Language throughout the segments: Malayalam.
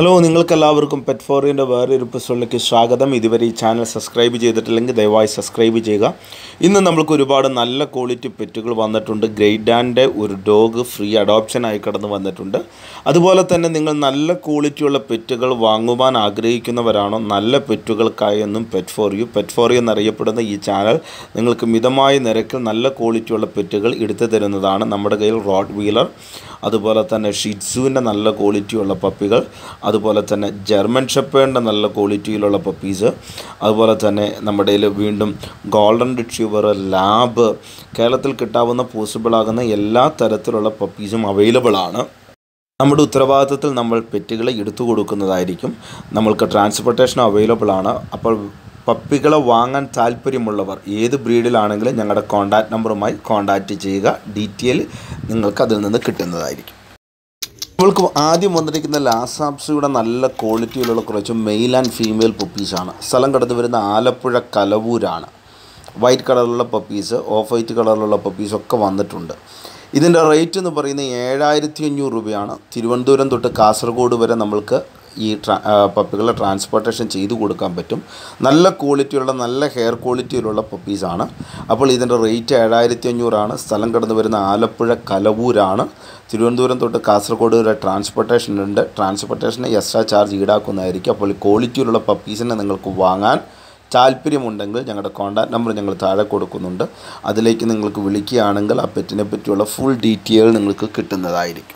ഹലോ നിങ്ങൾക്കെല്ലാവർക്കും പെറ്റ് ഫോറിൻ്റെ വേറൊരു എപ്പിസോഡിലേക്ക് സ്വാഗതം ഇതുവരെ ഈ ചാനൽ സബ്സ്ക്രൈബ് ചെയ്തിട്ടില്ലെങ്കിൽ ദയവായി സബ്സ്ക്രൈബ് ചെയ്യുക ഇന്ന് നമ്മൾക്ക് ഒരുപാട് നല്ല ക്വാളിറ്റി പെറ്റുകൾ വന്നിട്ടുണ്ട് ഗ്രേറ്റ് ആൻഡ് ഒരു ഡോഗ് ഫ്രീ അഡോപ്ഷനായി കടന്നു വന്നിട്ടുണ്ട് അതുപോലെ തന്നെ നിങ്ങൾ നല്ല ക്വാളിറ്റിയുള്ള പെറ്റുകൾ വാങ്ങുവാൻ ആഗ്രഹിക്കുന്നവരാണോ നല്ല പെറ്റുകൾക്കായി എന്നും pet for you pet for you എന്നറിയപ്പെടുന്ന ഈ ചാനൽ നിങ്ങൾക്ക് മിതമായ നിരക്കിൽ നല്ല ക്വാളിറ്റിയുള്ള പെറ്റുകൾ എടുത്തു തരുന്നതാണ് നമ്മുടെ കയ്യിൽ റോഡ് വീലർ അതുപോലെ തന്നെ ഷിറ്റ്സുവിൻ്റെ നല്ല ക്വാളിറ്റിയുള്ള പപ്പികൾ അതുപോലെ തന്നെ ജർമ്മൻ ഷെപ്പേറിൻ്റെ നല്ല ക്വാളിറ്റിയിലുള്ള പപ്പീസ് അതുപോലെ തന്നെ നമ്മുടെ കയ്യിൽ വീണ്ടും ഗോൾഡൻ റിട്രീവർ ലാബ് കേരളത്തിൽ കിട്ടാവുന്ന പോസിബിൾ ആകുന്ന എല്ലാ തരത്തിലുള്ള പപ്പീസും അവൈലബിൾ ആണ് നമ്മുടെ ഉത്തരവാദിത്തത്തിൽ നമ്മൾ പെറ്റുകളെ എടുത്തു കൊടുക്കുന്നതായിരിക്കും നമ്മൾക്ക് ട്രാൻസ്പോർട്ടേഷൻ അവൈലബിൾ ആണ് അപ്പോൾ പപ്പികളെ വാങ്ങാൻ താല്പര്യമുള്ളവർ ഏത് ബ്രീഡിലാണെങ്കിലും ഞങ്ങളുടെ കോൺടാക്റ്റ് നമ്പറുമായി കോൺടാക്റ്റ് ചെയ്യുക ഡീറ്റെയിൽ നിങ്ങൾക്ക് അതിൽ നിന്ന് കിട്ടുന്നതായിരിക്കും നമ്മൾക്ക് ആദ്യം വന്നിരിക്കുന്ന ലാസാപ്സിയുടെ നല്ല ക്വാളിറ്റിയിലുള്ള കുറച്ച് മെയിൽ ആൻഡ് ഫീമെയിൽ പപ്പീസാണ് സ്ഥലം കടന്നു വരുന്ന ആലപ്പുഴ കലവൂരാണ് വൈറ്റ് കളറിലുള്ള പപ്പീസ് ഓഫ് വൈറ്റ് കളറിലുള്ള പപ്പീസൊക്കെ വന്നിട്ടുണ്ട് ഇതിൻ്റെ റേറ്റ് എന്ന് പറയുന്നത് ഏഴായിരത്തി അഞ്ഞൂറ് രൂപയാണ് തിരുവനന്തപുരം തൊട്ട് കാസർഗോഡ് വരെ നമ്മൾക്ക് ഈ ട്രാ പപ്പികളെ ട്രാൻസ്പോർട്ടേഷൻ ചെയ്തു കൊടുക്കാൻ പറ്റും നല്ല ക്വാളിറ്റിയുള്ള നല്ല ഹെയർ ക്വാളിറ്റിയിലുള്ള പപ്പീസാണ് അപ്പോൾ ഇതിൻ്റെ റേറ്റ് ഏഴായിരത്തി അഞ്ഞൂറാണ് സ്ഥലം കടന്നു വരുന്ന ആലപ്പുഴ കലവൂരാണ് തിരുവനന്തപുരം തൊട്ട് കാസർഗോഡ് വരെ ട്രാൻസ്പോർട്ടേഷൻ ഉണ്ട് ട്രാൻസ്പോർട്ടേഷന് എക്സ്ട്രാ ചാർജ് ഈടാക്കുന്നതായിരിക്കും അപ്പോൾ ക്വാളിറ്റിയിലുള്ള പപ്പീസിനെ നിങ്ങൾക്ക് വാങ്ങാൻ താല്പര്യമുണ്ടെങ്കിൽ ഞങ്ങളുടെ കോൺടാക്റ്റ് നമ്പർ ഞങ്ങൾ താഴെ കൊടുക്കുന്നുണ്ട് അതിലേക്ക് നിങ്ങൾക്ക് വിളിക്കുകയാണെങ്കിൽ ആ പെറ്റിനെ പറ്റിയുള്ള ഫുൾ ഡീറ്റെയിൽ നിങ്ങൾക്ക് കിട്ടുന്നതായിരിക്കും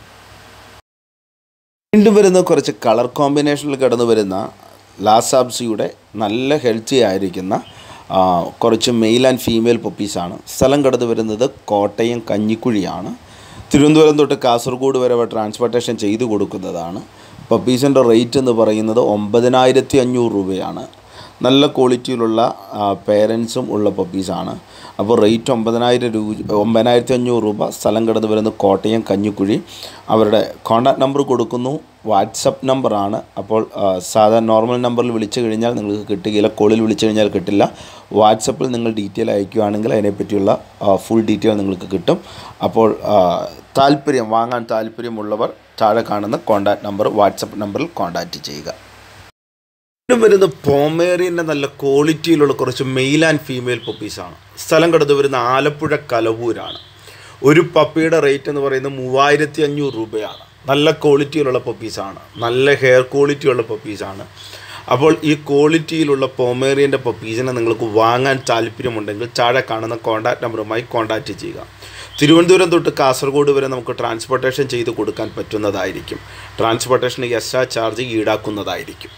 വീണ്ടും വരുന്ന കുറച്ച് കളർ കോമ്പിനേഷനിൽ കടന്നു വരുന്ന ലാസാബ്സിയുടെ നല്ല ഹെൽത്തി ആയിരിക്കുന്ന ആ, കുറച്ച് മെയിൽ ആൻഡ് ഫീമെയിൽ പപ്പീസാണ് സ്ഥലം കടന്നു വരുന്നത് കോട്ടയം കഞ്ഞിക്കുഴിയാണ് തിരുവനന്തപുരം തൊട്ട് കാസർഗോഡ് വരെ ട്രാൻസ്പോർട്ടേഷൻ ചെയ്തു കൊടുക്കുന്നതാണ് പപ്പീസിൻ്റെ റേറ്റ് എന്ന് പറയുന്നത് ഒമ്പതിനായിരത്തി അഞ്ഞൂറ് രൂപയാണ് നല്ല ക്വാളിറ്റിയിലുള്ള പേരൻസും ഉള്ള പപ്പീസാണ് അപ്പോൾ റേറ്റ് ഒമ്പതിനായിരം രൂപ ഒമ്പതിനായിരത്തി അഞ്ഞൂറ് രൂപ സ്ഥലം കടന്നു വരുന്നത് കോട്ടയം കഞ്ഞിക്കുഴി അവരുടെ കോൺടാക്ട് നമ്പർ കൊടുക്കുന്നു വാട്സപ്പ് നമ്പറാണ് അപ്പോൾ ആ, സാധാരണ നോർമൽ നമ്പറിൽ വിളിച്ചു കഴിഞ്ഞാൽ നിങ്ങൾക്ക് കിട്ടുകയില്ല കോളിൽ വിളിച്ചു കഴിഞ്ഞാൽ കിട്ടില്ല വാട്സപ്പിൽ നിങ്ങൾ ഡീറ്റെയിൽ അയക്കുകയാണെങ്കിൽ അതിനെപ്പറ്റിയുള്ള ഫുൾ ഡീറ്റെയിൽ നിങ്ങൾക്ക് കിട്ടും അപ്പോൾ ആ, താല്പര്യം വാങ്ങാൻ താല്പര്യമുള്ളവർ താഴെ കാണുന്ന കോൺടാക്ട് നമ്പർ വാട്സപ്പ് നമ്പറിൽ കോൺടാക്റ്റ് ചെയ്യുക വീണ്ടും വരുന്ന പോമേറിയൻ്റെ നല്ല ക്വാളിറ്റിയിലുള്ള കുറച്ച് മെയിൽ ആൻഡ് ഫീമെയിൽ പപ്പീസാണ് സ്ഥലം കടന്നു വരുന്ന ആലപ്പുഴ കലവൂരാണ് ഒരു പപ്പിയുടെ റേറ്റ് എന്ന് പറയുന്നത് മൂവായിരത്തി അഞ്ഞൂറ് രൂപയാണ് നല്ല ക്വാളിറ്റിയിലുള്ള പപ്പീസാണ് നല്ല ഹെയർ ക്വാളിറ്റിയുള്ള പപ്പീസാണ് അപ്പോൾ ഈ ക്വാളിറ്റിയിലുള്ള പോമേറിയൻ്റെ പപ്പീസിനെ നിങ്ങൾക്ക് വാങ്ങാൻ താല്പര്യമുണ്ടെങ്കിൽ താഴെ കാണുന്ന കോൺടാക്ട് നമ്പറുമായി കോൺടാക്റ്റ് ചെയ്യുക തിരുവനന്തപുരം തൊട്ട് കാസർഗോഡ് വരെ നമുക്ക് ട്രാൻസ്പോർട്ടേഷൻ ചെയ്ത് കൊടുക്കാൻ പറ്റുന്നതായിരിക്കും ട്രാൻസ്പോർട്ടേഷന് എക്സ്ട്രാ ചാർജ് ഈടാക്കുന്നതായിരിക്കും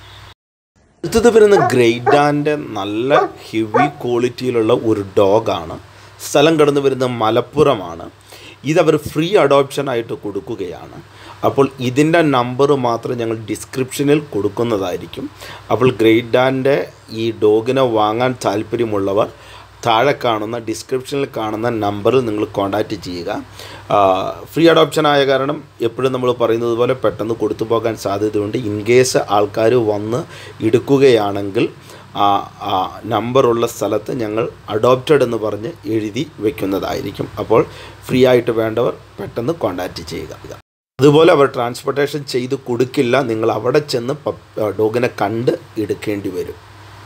അടുത്തത് വരുന്ന ഗ്രേറ്റാൻ്റെ നല്ല ഹെവി ക്വാളിറ്റിയിലുള്ള ഒരു ഡോഗാണ് സ്ഥലം കടന്നു വരുന്ന മലപ്പുറമാണ് ഇതവർ ഫ്രീ അഡോപ്ഷനായിട്ട് കൊടുക്കുകയാണ് അപ്പോൾ ഇതിൻ്റെ നമ്പർ മാത്രം ഞങ്ങൾ ഡിസ്ക്രിപ്ഷനിൽ കൊടുക്കുന്നതായിരിക്കും അപ്പോൾ ഗ്രേറ്റാൻ്റെ ഈ ഡോഗിനെ വാങ്ങാൻ താല്പര്യമുള്ളവർ താഴെ കാണുന്ന ഡിസ്ക്രിപ്ഷനിൽ കാണുന്ന നമ്പറിൽ നിങ്ങൾ കോൺടാക്റ്റ് ചെയ്യുക ആ, ഫ്രീ അഡോപ്ഷൻ ആയ കാരണം എപ്പോഴും നമ്മൾ പറയുന്നത് പോലെ പെട്ടെന്ന് കൊടുത്തു പോകാൻ സാധ്യതയുണ്ട് ഇൻ കേസ് ആൾക്കാർ വന്ന് എടുക്കുകയാണെങ്കിൽ ആ ആ നമ്പറുള്ള സ്ഥലത്ത് ഞങ്ങൾ അഡോപ്റ്റഡ് എന്ന് പറഞ്ഞ് എഴുതി വെക്കുന്നതായിരിക്കും അപ്പോൾ ഫ്രീ ആയിട്ട് വേണ്ടവർ പെട്ടെന്ന് കോൺടാക്റ്റ് ചെയ്യുക അതുപോലെ അവർ ട്രാൻസ്പോർട്ടേഷൻ ചെയ്ത് കൊടുക്കില്ല നിങ്ങൾ അവിടെ ചെന്ന് പപ്പ് ഡോഗിനെ കണ്ട് എടുക്കേണ്ടി വരും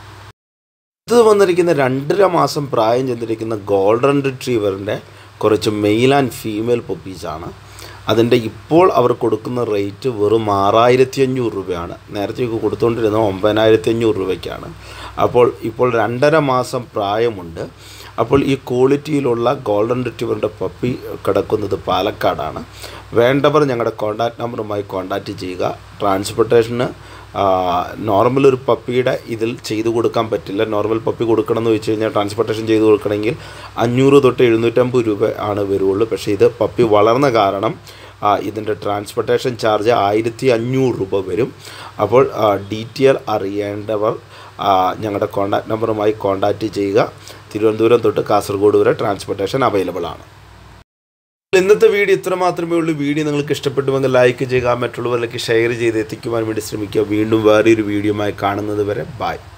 ഇത് വന്നിരിക്കുന്ന രണ്ടര മാസം പ്രായം ചെന്നിരിക്കുന്ന ഗോൾഡൻ റിട്രീവറിൻ്റെ കുറച്ച് മെയിൽ ആൻഡ് ഫീമെയിൽ പപ്പീസാണ് അതിൻ്റെ ഇപ്പോൾ അവർ കൊടുക്കുന്ന റേറ്റ് വെറും ആറായിരത്തി അഞ്ഞൂറ് രൂപയാണ് നേരത്തെയൊക്കെ കൊടുത്തുകൊണ്ടിരുന്നത് ഒമ്പതിനായിരത്തി അഞ്ഞൂറ് രൂപയ്ക്കാണ് അപ്പോൾ ഇപ്പോൾ രണ്ടര മാസം പ്രായമുണ്ട് അപ്പോൾ ഈ ക്വാളിറ്റിയിലുള്ള ഗോൾഡൻ റിട്രീവറിൻ്റെ പപ്പി കിടക്കുന്നത് പാലക്കാടാണ് വേണ്ടവർ ഞങ്ങളുടെ കോൺടാക്റ്റ് നമ്പറുമായി കോൺടാക്റ്റ് ചെയ്യുക ട്രാൻസ്പോർട്ടേഷന് നോർമൽ ഒരു പപ്പിയുടെ ഇതിൽ ചെയ്തു കൊടുക്കാൻ പറ്റില്ല നോർമൽ പപ്പി കൊടുക്കണം എന്ന് വെച്ച് കഴിഞ്ഞാൽ ട്രാൻസ്പോർട്ടേഷൻ ചെയ്ത് കൊടുക്കണമെങ്കിൽ അഞ്ഞൂറ് തൊട്ട് എഴുന്നൂറ്റമ്പത് രൂപ ആണ് വരുള്ളൂ പക്ഷേ ഇത് പപ്പി വളർന്ന കാരണം ആ, ഇതിൻ്റെ ട്രാൻസ്പോർട്ടേഷൻ ചാർജ് ആയിരത്തി അഞ്ഞൂറ് രൂപ വരും അപ്പോൾ ഡീറ്റെയിൽ അറിയേണ്ടവർ ആ, ഞങ്ങളുടെ കോൺടാക്റ്റ് നമ്പറുമായി കോൺടാക്റ്റ് ചെയ്യുക തിരുവനന്തപുരം തൊട്ട് കാസർഗോഡ് വരെ ട്രാൻസ്പോർട്ടേഷൻ അവൈലബിൾ ആണ് ഇന്നത്തെ വീഡിയോ ഇത്ര മാത്രമേ ഉള്ളൂ വീഡിയോ നിങ്ങൾക്ക് ഇഷ്ടപ്പെട്ടുവെങ്കിൽ ലൈക്ക് ചെയ്യുക മറ്റുള്ളവരിലേക്ക് ഷെയർ ചെയ്ത് എത്തിക്കുവാൻ വേണ്ടി ശ്രമിക്കുക വീണ്ടും വേറൊരു വീഡിയോയുമായി കാണുന്നത് വരെ ബൈ